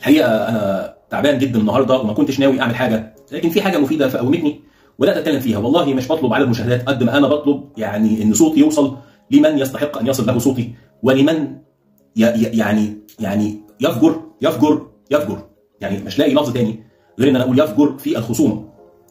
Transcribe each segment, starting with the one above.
الحقيقه انا تعبان جدا النهارده وما كنتش ناوي اعمل حاجه لكن في حاجه مفيده فقومتني وبدات اتكلم فيها والله مش بطلب عدد مشاهدات قد ما انا بطلب يعني ان صوتي يوصل لمن يستحق ان يصل له صوتي ولمن ي- ي- يعني يعني يفجر يفجر يفجر يعني مش لاقي لفظ تاني غير ان انا اقول يفجر في الخصومه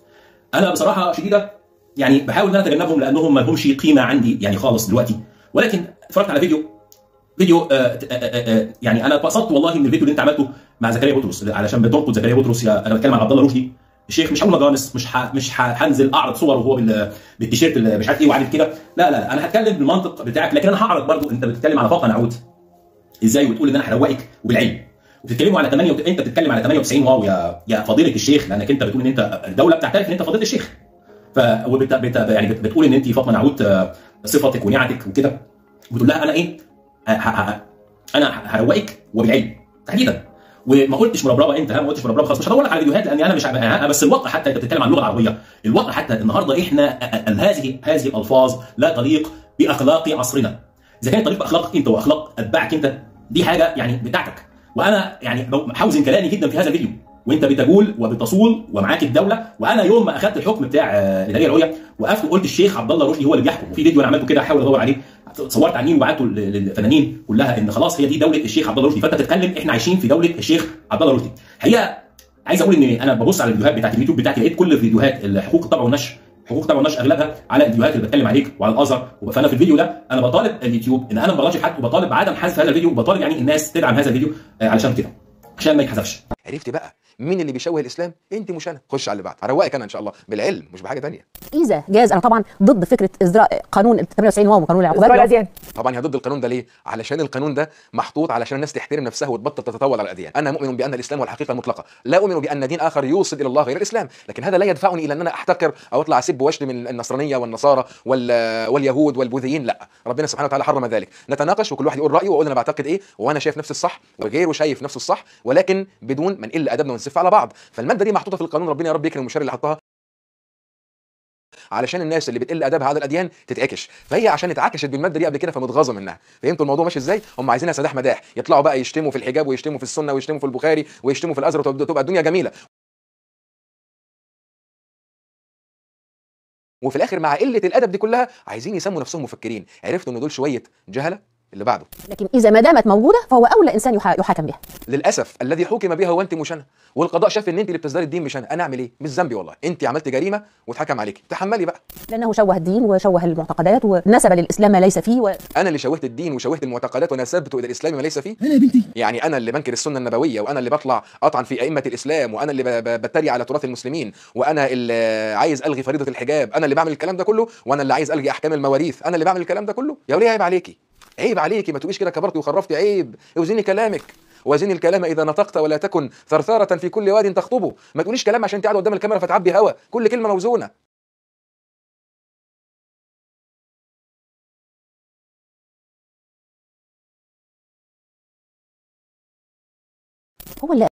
انا بصراحه شديده يعني بحاول ان انا اتجنبهم لانهم ما لهمش قيمه عندي يعني خالص دلوقتي ولكن اتفرجت على فيديو فيديو آه آه آه آه يعني انا اتبسطت والله من الفيديو اللي انت عملته مع زكريا بطرس علشان بتنقد زكريا بطرس يا انا بتكلم عن عبد الله رشدي الشيخ مش هقول مجانس مش ح... مش ح- هنزل اعرض صور وهو بال... بالتيشيرت اللي مش عارف ايه وعامل كده لا لا لا انا هتكلم بالمنطق بتاعك لكن انا هعرض برضو انت بتتكلم على فاقه نعود ازاي وتقول ان انا هروقك وبالعلم وبتتكلموا على 8 وت... انت بتتكلم على 98 واو يا يا فضيله الشيخ لانك انت بتقول ان انت الدوله بتعترف ان انت فضيله الشيخ ف وبت... بت... يعني بت... بتقول ان انت فاطمه نعود آه، صفتك ونعتك وكده بتقول لها انا ايه ه... ه... ه... انا هروقك وبالعلم تحديدا وما قلتش مربربه انت ها ما قلتش مربربه خالص مش هدور لك على فيديوهات لاني انا مش عم- ها بس الواقع حتى انت بتتكلم عن اللغه العربيه الواقع حتى النهارده احنا أ- أ- هذه هذه الالفاظ لا تليق باخلاق عصرنا اذا كانت تليق باخلاقك انت واخلاق اتباعك انت دي حاجه يعني بتاعتك وانا يعني حوزن كلامي جدا في هذا الفيديو وانت بتجول وبتصول ومعاك الدوله وانا يوم ما اخذت الحكم بتاع آه، الاداريه العليا وقفت وقلت الشيخ عبد الله رشدي هو اللي بيحكم وفي فيديو انا عملته كده احاول ادور عليه صورت عنين وبعته لل- للفنانين كلها ان خلاص هي دي دوله الشيخ عبد الله رشدي فانت تتكلم احنا عايشين في دوله الشيخ عبد الله رشدي الحقيقه عايز اقول ان انا ببص على الفيديوهات بتاعت اليوتيوب بتاعتي لقيت كل الفيديوهات حقوق الطبع والنشر حقوق الطبع والنشر اغلبها على الفيديوهات اللي بتكلم عليك وعلى الازهر فانا في الفيديو ده انا بطالب اليوتيوب ان انا ما براجع حد وبطالب بعدم حذف هذا الفيديو وبطالب يعني الناس تدعم هذا الفيديو آه، علشان كده عشان ما يتحذفش عرفت بقى مين اللي بيشوه الاسلام انت مش انا خش على اللي بعد هروقك انا ان شاء الله بالعلم مش بحاجه تانية اذا جاز انا طبعا ضد فكره اصدراء قانون ال 98 واو وقانون العقوبات إصدار الأديان طبعا هي ضد القانون ده ليه علشان القانون ده محطوط علشان الناس تحترم نفسها وتبطل تتطاول على الاديان انا مؤمن بان الاسلام هو الحقيقه المطلقه لا اؤمن بان دين اخر يوصل الى الله غير الاسلام لكن هذا لا يدفعني الى ان انا احتكر او اطلع اسب واشتم النصرانيه والنصارى وال- واليهود والبوذيين لا ربنا سبحانه وتعالى حرم ذلك نتناقش وكل واحد يقول رايه واقول انا بعتقد ايه وانا شايف نفس الصح وغيره شايف نفسه الصح ولكن بدون ما نقل ادبنا ونسف على بعض فالماده دي محطوطه في القانون ربنا يا رب يكرم المشاري اللي حطها علشان الناس اللي بتقل ادبها على الاديان تتعكش فهي عشان اتعكشت بالماده دي قبل كده فمتغاظه منها فهمتوا الموضوع ماشي ازاي هم عايزينها سداح مداح يطلعوا بقى يشتموا في الحجاب ويشتموا في السنه ويشتموا في البخاري ويشتموا في الازهر وتبقى تبقى الدنيا جميله وفي الاخر مع قله الادب دي كلها عايزين يسموا نفسهم مفكرين عرفتوا ان دول شويه جهله اللي بعده لكن اذا ما دامت موجوده فهو اولى انسان يحا- يحاكم بها للاسف الذي حكم بها هو انت مش انا والقضاء شاف ان انت اللي بتصدري الدين مش انا انا اعمل ايه مش ذنبي والله انت عملت جريمه واتحكم عليك تحملي بقى لانه شوه الدين وشوه المعتقدات ونسب للاسلام ما ليس فيه و... انا اللي شوهت الدين وشوهت المعتقدات ونسبته الى الاسلام ما ليس فيه انا يا بنتي يعني انا اللي بنكر السنه النبويه وانا اللي بطلع اطعن في ائمه الاسلام وانا اللي ب- ب- بتريق على تراث المسلمين وانا اللي عايز الغي فريضه الحجاب انا اللي بعمل الكلام ده كله وانا اللي عايز الغي احكام المواريث انا اللي بعمل الكلام ده كله يا وليه عيب عليكي عيب عليكي ما تبقيش كده كبرتي وخرفتي عيب اوزني كلامك وزني الكلام اذا نطقت ولا تكن ثرثاره في كل واد تخطبه ما تقوليش كلام عشان انت قاعده قدام الكاميرا فتعبي هوا كل كلمه موزونه هو اللي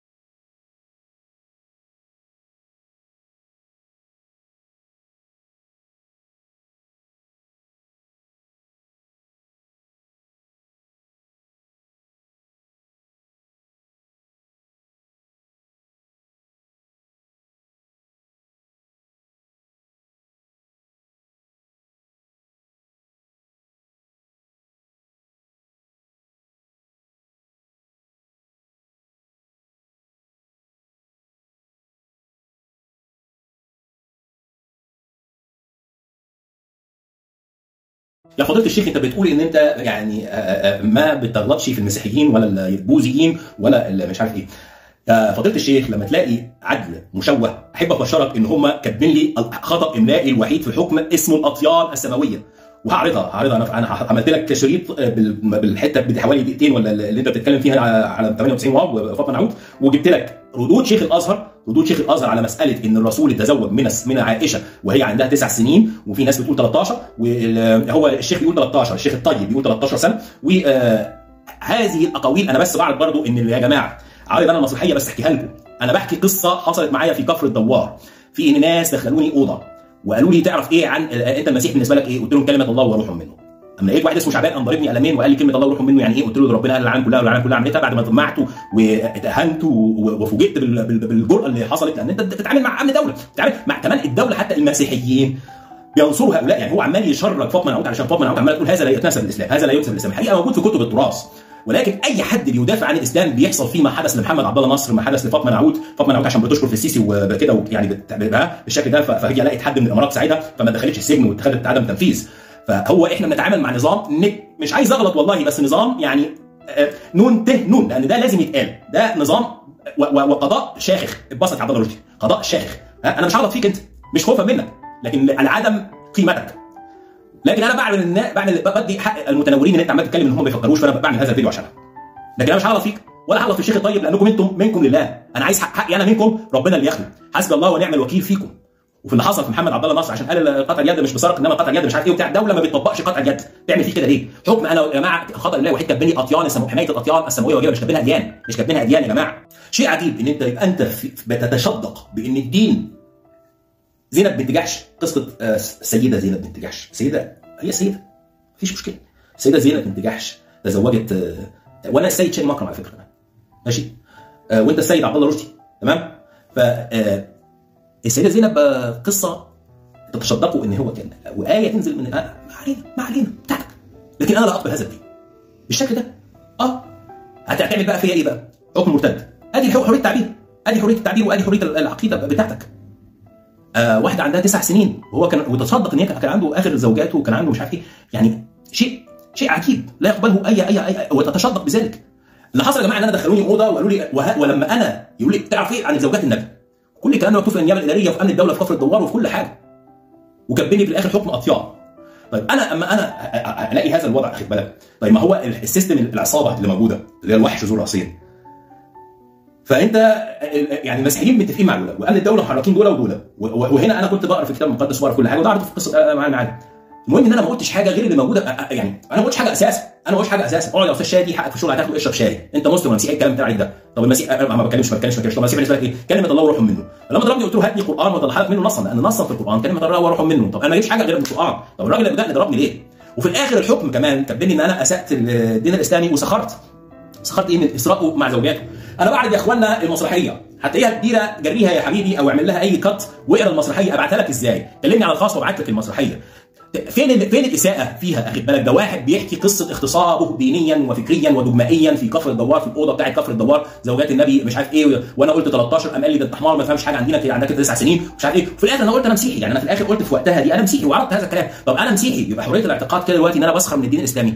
يا فضيله الشيخ انت بتقول ان انت يعني آه، آه، ما بتغلطش في المسيحيين ولا البوذيين ولا ال- مش عارف ايه يا فضيله الشيخ لما تلاقي عدل مشوه احب ابشرك ان هم كاتبين لي خطا املائي الوحيد في الحكم اسمه الاطيار السماويه وهعرضها هعرضها انا انا عملت لك شريط آه، بال- بالحته بدي حوالي دقيقتين ولا اللي انت بتتكلم فيها على على 98 واو فاطمه نعود وجبت لك ردود شيخ الازهر ردود شيخ الازهر على مساله ان الرسول تزوج من من عائشه وهي عندها تسع سنين وفي ناس بتقول 13 وهو الشيخ بيقول 13 الشيخ الطيب بيقول 13 سنه وهذه الاقاويل انا بس بعرض برضو ان يا جماعه عارض انا مسرحيه بس احكيها لكم انا بحكي قصه حصلت معايا في كفر الدوار في ان ناس دخلوني اوضه وقالوا لي تعرف ايه عن انت المسيح بالنسبه لك ايه قلت لهم كلمه الله وروح منه اما لقيت واحد اسمه شعبان قام ضاربني قلمين وقال لي كلمه الله يروح منه يعني ايه قلت له ده ربنا قال العالم كلها والعالم كلها عملتها بعد ما طمعت واتهنت و- وفوجئت بال- بال- بالجرأه اللي حصلت لان انت بتتعامل مع امن دوله بتتعامل مع كمان الدوله حتى المسيحيين بينصروا هؤلاء يعني هو عمال يشرك فاطمه نعود علشان فاطمه نعود عمال تقول هذا لا يتناسب الاسلام هذا لا ينسب الاسلام الحقيقه موجود في كتب التراث ولكن اي حد بيدافع عن الاسلام بيحصل فيه ما حدث لمحمد عبد الله نصر ما حدث لفاطمه نعود فاطمه نعود عشان بتشكر في السيسي وكده يعني بت- بقى بالشكل ده ف- فهي لقت حد من الامارات ساعتها فما دخلتش السجن واتخذت عدم تنفيذ فهو احنا بنتعامل مع نظام ن- مش عايز اغلط والله بس نظام يعني آه، نون ته نون لان ده لازم يتقال ده نظام و- و- وقضاء شاخخ اتبسط يا عبد الله رشدي قضاء شاخخ ها، انا مش هغلط فيك انت مش خوفا منك لكن لعدم قيمتك لكن انا بعمل النا... بعمل بدي حق المتنورين ان انت عمال تتكلم ان هم ما بيفكروش فانا بعمل هذا الفيديو عشانها لكن انا مش هغلط فيك ولا هغلط في الشيخ الطيب لانكم انتم منكم لله انا عايز حق- حقي انا منكم ربنا اللي ياخده حسبي الله ونعم الوكيل فيكم وفي اللي حصل في محمد عبد الله نصر عشان قال قطع اليد مش بسرق انما قطع اليد مش عارف ايه وبتاع الدوله ما بتطبقش قطع اليد تعمل فيه كده ليه؟ حكم انا يا جماعه خطا الله وحيد كاتبين لي اطيان السمو... حمايه الاطيان السماويه وجبه مش كاتبينها اديان مش كاتبينها اديان يا جماعه شيء عجيب ان انت يبقى انت في... بتتشدق بان الدين زينب بنت جحش قصه آه، السيده زينب بنت جحش سيده هي سيده مفيش مشكله السيده زينب بنت جحش تزوجت آه، وانا السيد شادي مكرم على فكره كمان ماشي آه، وانت السيد عبد الله رشدي تمام ف آه، السيده زينب آه، قصه تتشدقوا ان هو كان وايه تنزل من آه، ما علينا ما علينا بتاعتك لكن انا لا اقبل هذا الدين بالشكل ده اه هت- هتعمل بقى فيها ايه بقى؟ حكم مرتد ادي حريه التعبير ادي حريه التعبير وادي حريه العقيده بتاعتك آه واحده عندها تسع سنين وهو كان وتصدق ان هي كان عنده اخر زوجاته وكان عنده مش عارف ايه يعني شيء شيء عجيب لا يقبله اي اي اي, أي وتتشدق بذلك اللي حصل يا جماعه ان انا دخلوني اوضه وقالوا لي وه... ولما انا يقولوا لي تعرف ايه عن زوجات النبي كل الكلام ده مكتوب في النيابه الاداريه وفي امن الدوله في كفر الدوار وفي كل حاجه وكبني في الاخر حكم اطيان طيب انا اما انا أ- أ- الاقي هذا الوضع خد بالك طيب ما هو السيستم العصابه اللي موجوده اللي هي الوحش ذو راسين فانت يعني المسيحيين متفقين مع دول وامن الدوله محركين دول ودول و- و- وهنا انا كنت بقرا في الكتاب المقدس وبقرا كل حاجه وده عرض في قصه آه، معانا معانا المهم ان انا ما قلتش حاجه غير اللي موجوده آه، آه، يعني انا ما قلتش حاجه اساسا انا ما قلتش حاجه اساسا اقعد يا استاذ شادي حقك في الشغل هتاخد اشرب شاي انت مسلم ولا مسيحي الكلام بتاعك ده طب المسيح أنا ما بتكلمش ما بتكلمش ما بتكلمش طب المسيح بالنسبه لك ايه كلمه الله وروح منه لما ضربني قلت له هات لي قران وطلع لك منه نصا لان نصا في القران كلمه الله وروح منه طب انا ما جبتش حاجه غير من القران طب الراجل اللي بدأ ضربني ليه وفي الاخر الحكم كمان كبني ان انا اسات الدين الاسلامي وسخرت سخرت ايه من اسراءه مع زوجاته انا بعرض يا اخوانا المسرحيه هتلاقيها كبيره جريها يا حبيبي او اعمل لها اي كت واقرا المسرحيه ابعتها لك ازاي كلمني على الخاص وابعت لك المسرحيه فين ال- فين الاساءه فيها اخد بالك ده واحد بيحكي قصه اغتصابه دينيا وفكريا ودجمائيا في كفر الدوار في الاوضه بتاعت كفر الدوار زوجات النبي مش عارف ايه وانا قلت 13 قام قال لي ده انت حمار ما فهمش حاجه عندنا كده عندك تسع سنين مش عارف ايه وفي الاخر انا قلت انا مسيحي يعني انا في الاخر قلت في وقتها دي انا مسيحي وعرضت هذا الكلام طب انا مسيحي يبقى حريه الاعتقاد كده دلوقتي ان انا بسخر من الدين الاسلامي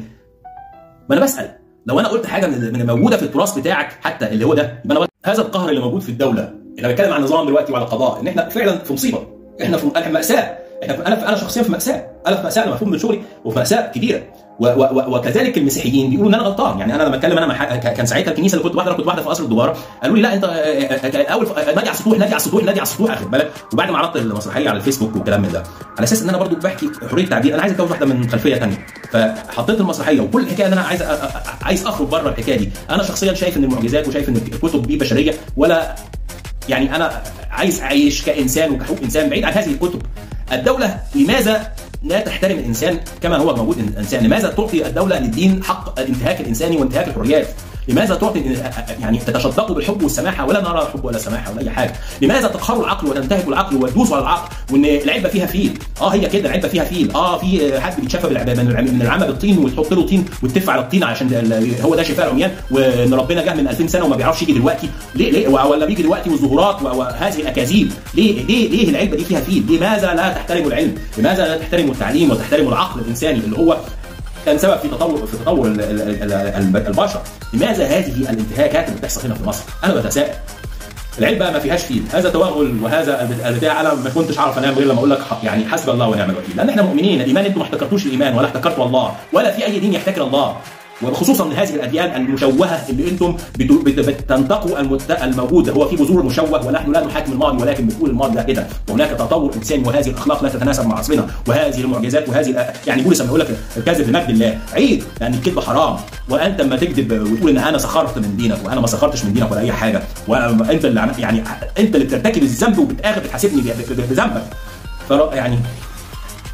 ما انا بسال لو انا قلت حاجه من من الموجوده في التراث بتاعك حتى اللي هو ده يبقى انا قلت هذا القهر اللي موجود في الدوله انا بتكلم عن نظام دلوقتي وعلى قضاء ان احنا فعلا في مصيبه احنا في احنا في ماساه احنا في انا في انا شخصيا في ماساه انا في ماساه انا مفهوم من شغلي وفي ماساه كبيره و و و وكذلك المسيحيين بيقولوا ان انا غلطان يعني انا لما اتكلم انا مع ح- ك- كان ساعتها الكنيسه اللي كنت واحده كنت واحده في قصر الدوار قالوا لي لا انت آه، آه، آه، اول ف- آه، نادي على السطوح نادي على السطوح نادي على السطوح اخد بالك وبعد ما عرضت المسرحيه على الفيسبوك والكلام من ده على اساس ان انا برضو بحكي حريه التعبير انا عايز اتجوز واحده من خلفيه ثانيه فحطيت المسرحيه وكل الحكايه ان انا عايز أ- أ- عايز اخرج بره الحكايه دي انا شخصيا شايف ان المعجزات وشايف ان الكتب دي بشريه ولا يعني انا عايز اعيش كانسان وكحقوق انسان بعيد عن هذه الكتب الدوله لماذا لا تحترم الانسان كما هو موجود الانسان لماذا تعطي الدوله للدين حق الانتهاك الانساني وانتهاك الحريات لماذا تعطي يعني تتشدقوا بالحب والسماحه ولا نرى حب ولا سماحه ولا اي حاجه لماذا تقهروا العقل وتنتهكوا العقل وتدوسوا على العقل وان العلبه فيها فيل اه هي كده العلبه فيها فيل اه في حد بيتشفى بالعلبه من العم- من العمى بالطين وتحط له طين وتتف على الطين عشان ده- ال- هو ده شفاء العميان وان ربنا جه من 2000 سنه وما بيعرفش يجي دلوقتي ليه ليه ولا بيجي دلوقتي والظهورات و- وهذه الاكاذيب ليه ليه ليه العلبه دي فيها فيل لماذا لا تحترموا العلم لماذا لا تحترموا التعليم وتحترموا العقل الانساني اللي هو كان سبب في تطور في تطور ال- ال- ال- ال- البشر لماذا هذه الانتهاكات اللي بتحصل هنا في مصر انا بتساءل العلبه ما فيهاش فيل هذا توغل وهذا البتاع انا ما كنتش اعرف انام غير لما اقول لك ح- يعني حسبي الله ونعم الوكيل لان احنا مؤمنين الايمان انتم ما احتكرتوش الايمان ولا احتكرتوا الله ولا في اي دين يحتكر الله وخصوصا من هذه الاديان المشوهه اللي انتم بتو- بت- بتنتقوا المت- الموجود هو في بذور مشوه ونحن لا نحاكم الماضي ولكن بنقول الماضي ده كده وهناك تطور انساني وهذه الاخلاق لا تتناسب مع عصرنا وهذه المعجزات وهذه الأ- يعني بولس لما يقول لك الكذب لمجد الله عيب لان الكذب حرام وانت لما تكذب وتقول ان انا سخرت من دينك وانا ما سخرتش من دينك ولا اي حاجه وانت اللي عم- يعني انت اللي بترتكب الذنب وبتاخر بتحاسبني ب- ب- بذنبك فر- يعني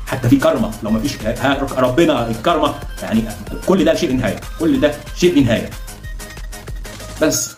حتى في كرمه لو ما فيش ها- ربنا الكرمه يعني كل ده شيء نهايه كل ده شيء نهايه بس